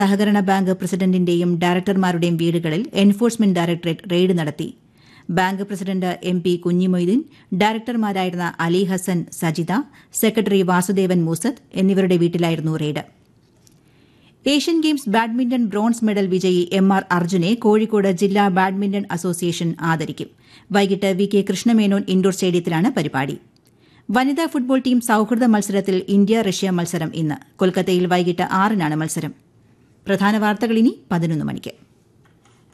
സഹകരണ ബാങ്ക് പ്രസിഡന്റിന്റെയും ഡയറക്ടർമാരുടെയും വീടുകളിൽ എൻഫോഴ്സ്മെന്റ് ഡയറക്ടറേറ്റ് റെയ്ഡ് നടത്തി bank president M P Kunhimoitheen ഡയറക്ടർമാരായിരുന്ന അലി ഹസൻ സജിത സെക്രട്ടറി വാസുദേവൻ മൂസത്ത് എന്നിവരുടെ വീട്ടിലായിരുന്നു raid Asian games badminton bronze medal വിജയി എം ആർ അർജുനെ കോഴിക്കോട് ജില്ലാ ബാഡ്മിന്റൺ അസോസിയേഷൻ ആദരിക്കും വൈകിട്ട് വി കെ കൃഷ്ണമേനോൻ ഇൻഡോർ സ്റ്റേഡിയത്തിലാണ് പരിപാടി വനിതാ ഫുട്ബോൾ ടീം സൌഹൃദ മത്സരത്തിൽ ഇന്ത്യ റഷ്യ മത്സരം ഇന്ന് കൊൽക്കത്തയിൽ വൈകിട്ട് ആറിനാണ് മത്സരം പ്രധാന വാർത്തകൾ ഇനി പതിനൊന്ന് മണിക്ക്